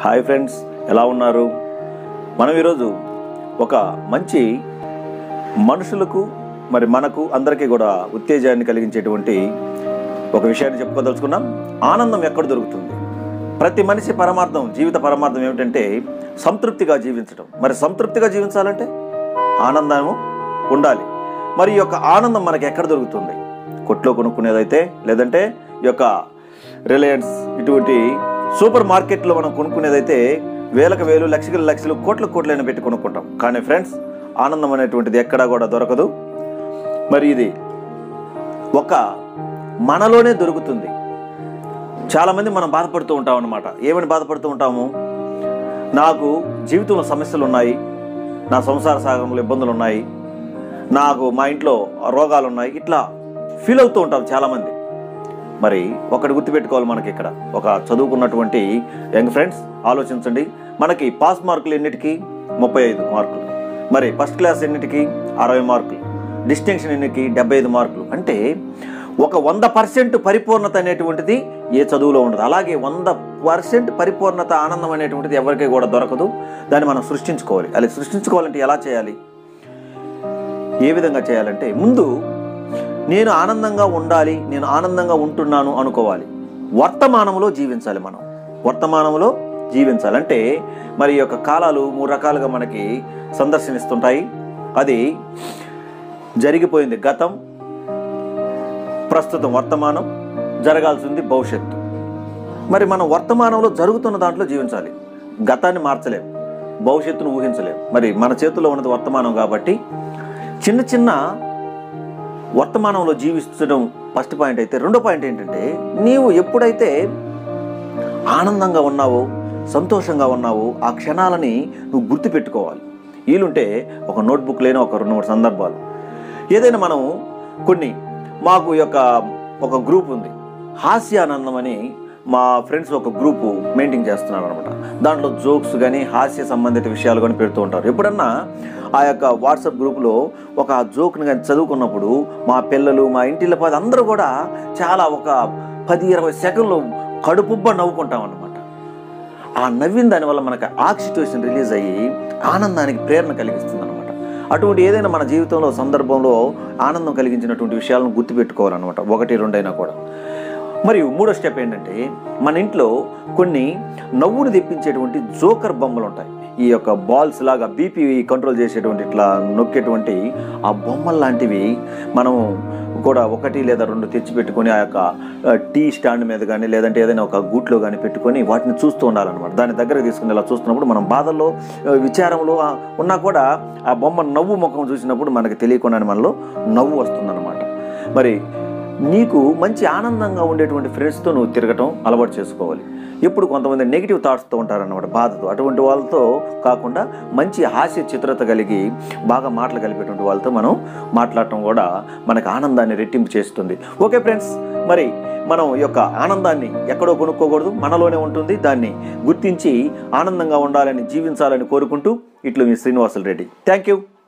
hi friends ఎలా ఉన్నారు మనం ఈరోజు ఒక మంచి మనుషులకు మరి మనకు అందరికీ కూడా ఉత్తేజాన్ని కలిగించేటువంటి ఒక విషయాన్ని చెప్పుకోదలుచుకున్నాం ఆనందం ఎక్కడ దొరుకుతుంది ప్రతి మనిషి పరమార్థం జీవిత పరమార్థం ఏమిటంటే సంతృప్తిగా జీవించడం మరి సంతృప్తిగా జీవించాలంటే ఆనందము ఉండాలి మరి ఈ యొక్క ఆనందం మనకి ఎక్కడ దొరుకుతుంది కొట్లో కొనుక్కునేదైతే లేదంటే ఈ యొక్క రిలయన్స్ ఇటువంటి సూపర్ మార్కెట్లో మనం కొనుక్కునేదైతే వేలకు వేలు లక్షల లక్షలు కోట్ల కోట్లైనా పెట్టి కొనుక్కుంటాం కానీ ఫ్రెండ్స్ ఆనందం అనేటువంటిది ఎక్కడా కూడా దొరకదు మరి ఇది ఒక మనలోనే దొరుకుతుంది చాలామంది మనం బాధపడుతూ ఉంటాం అన్నమాట ఏమని బాధపడుతూ ఉంటాము నాకు జీవితంలో సమస్యలు ఉన్నాయి నా సంసార సాగంలో ఇబ్బందులు ఉన్నాయి నాకు మా ఇంట్లో రోగాలు ఉన్నాయి ఇట్లా ఫీల్ అవుతూ ఉంటాం చాలామంది మరి ఒకటి గుర్తుపెట్టుకోవాలి మనకి ఇక్కడ ఒక చదువుకున్నటువంటి యంగ్ ఫ్రెండ్స్ ఆలోచించండి మనకి పాస్ మార్కులు ఎన్నిటికి ముప్పై ఐదు మార్కులు మరి ఫస్ట్ క్లాస్ ఎన్నిటికి అరవై మార్కులు డిస్టింక్షన్ ఎన్నికి డెబ్బై ఐదు మార్కులు అంటే ఒక వంద పర్సెంట్ పరిపూర్ణత అనేటువంటిది ఏ చదువులో ఉండదు అలాగే వంద పర్సెంట్ పరిపూర్ణత ఆనందం అనేటువంటిది ఎవరికి కూడా దొరకదు దాన్ని మనం సృష్టించుకోవాలి అలా సృష్టించుకోవాలంటే ఎలా చేయాలి ఏ విధంగా చేయాలంటే ముందు నేను ఆనందంగా ఉండాలి నేను ఆనందంగా ఉంటున్నాను అనుకోవాలి వర్తమానంలో జీవించాలి మనం వర్తమానంలో జీవించాలి అంటే మరి ఈ యొక్క కాలాలు మూడు రకాలుగా మనకి సందర్శనిస్తుంటాయి అది జరిగిపోయింది గతం ప్రస్తుతం వర్తమానం జరగాల్సింది భవిష్యత్తు మరి మనం వర్తమానంలో జరుగుతున్న దాంట్లో జీవించాలి గతాన్ని మార్చలేం భవిష్యత్తును ఊహించలేం మరి మన చేతుల్లో ఉన్నది వర్తమానం కాబట్టి చిన్న చిన్న వర్తమానంలో జీవించడం ఫస్ట్ పాయింట్ అయితే రెండో పాయింట్ ఏంటంటే నీవు ఎప్పుడైతే ఆనందంగా ఉన్నావో సంతోషంగా ఉన్నావో ఆ క్షణాలని నువ్వు గుర్తుపెట్టుకోవాలి వీలుంటే ఒక నోట్బుక్ లేని ఒక రెండు మూడు సందర్భాలు ఏదైనా మనం కొన్ని మాకు ఈ యొక్క ఒక గ్రూప్ ఉంది హాస్యానందం అని మా ఫ్రెండ్స్ ఒక గ్రూపు మెయింటైన్ చేస్తున్నారు అనమాట దాంట్లో జోక్స్ కానీ హాస్య సంబంధిత విషయాలు కానీ పెడుతూ ఉంటారు ఎప్పుడన్నా ఆ యొక్క వాట్సాప్ గ్రూప్లో ఒక జోక్ని కానీ చదువుకున్నప్పుడు మా పిల్లలు మా ఇంటిలో పది అందరూ కూడా చాలా ఒక పది ఇరవై సెకండ్లు కడుపుబ్బ నవ్వుకుంటాం అనమాట ఆ నవ్విన దానివల్ల మనకు ఆక్సిటోషన్ రిలీజ్ అయ్యి ఆనందానికి ప్రేరణ కలిగిస్తుంది అనమాట అటువంటి ఏదైనా మన జీవితంలో సందర్భంలో ఆనందం కలిగించినటువంటి విషయాలను గుర్తుపెట్టుకోవాలన్నమాట ఒకటి రెండైనా కూడా మరియు మూడో స్టెప్ ఏంటంటే మన ఇంట్లో కొన్ని నవ్వును తెప్పించేటువంటి జోకర్ బొమ్మలు ఉంటాయి ఈ యొక్క బాల్స్ లాగా బీపీ కంట్రోల్ చేసేటువంటి ఇట్లా నొక్కేటువంటి ఆ బొమ్మలు లాంటివి మనం కూడా ఒకటి లేదా రెండు తెచ్చి పెట్టుకొని ఆ యొక్క ఆ, టీ స్టాండ్ మీద కానీ లేదంటే ఏదైనా ఒక గూట్లో కానీ పెట్టుకొని వాటిని చూస్తూ ఉండాలన్నమాట దాని దగ్గర తీసుకుని ఇలా చూస్తున్నప్పుడు మనం బాధల్లో ఆ, విచారంలో ఆ, ఉన్నా కూడా ఆ బొమ్మ నవ్వు ముఖం చూసినప్పుడు మనకి తెలియకుండానే మనలో నవ్వు వస్తుందన్నమాట మరి నీకు మంచి ఆనందంగా ఉండేటువంటి ఫ్రెండ్స్తో నువ్వు తిరగటం అలవాటు చేసుకోవాలి ఎప్పుడు కొంతమంది నెగిటివ్ థాట్స్తో ఉంటారన్నమాట బాధతో అటువంటి వాళ్ళతో కాకుండా మంచి హాస్య చిత్రత కలిగి బాగా మాటలు కలిపేటువంటి వాళ్ళతో మనం మాట్లాడటం కూడా మనకు ఆనందాన్ని రెట్టింపు చేస్తుంది ఓకే ఫ్రెండ్స్ మరి మనం ఈ యొక్క ఆనందాన్ని ఎక్కడో కొనుక్కోకూడదు మనలోనే ఉంటుంది దాన్ని గుర్తించి ఆనందంగా ఉండాలని జీవించాలని కోరుకుంటూ ఇట్లు మీ శ్రీనివాసులు రెడ్డి థ్యాంక్ యూ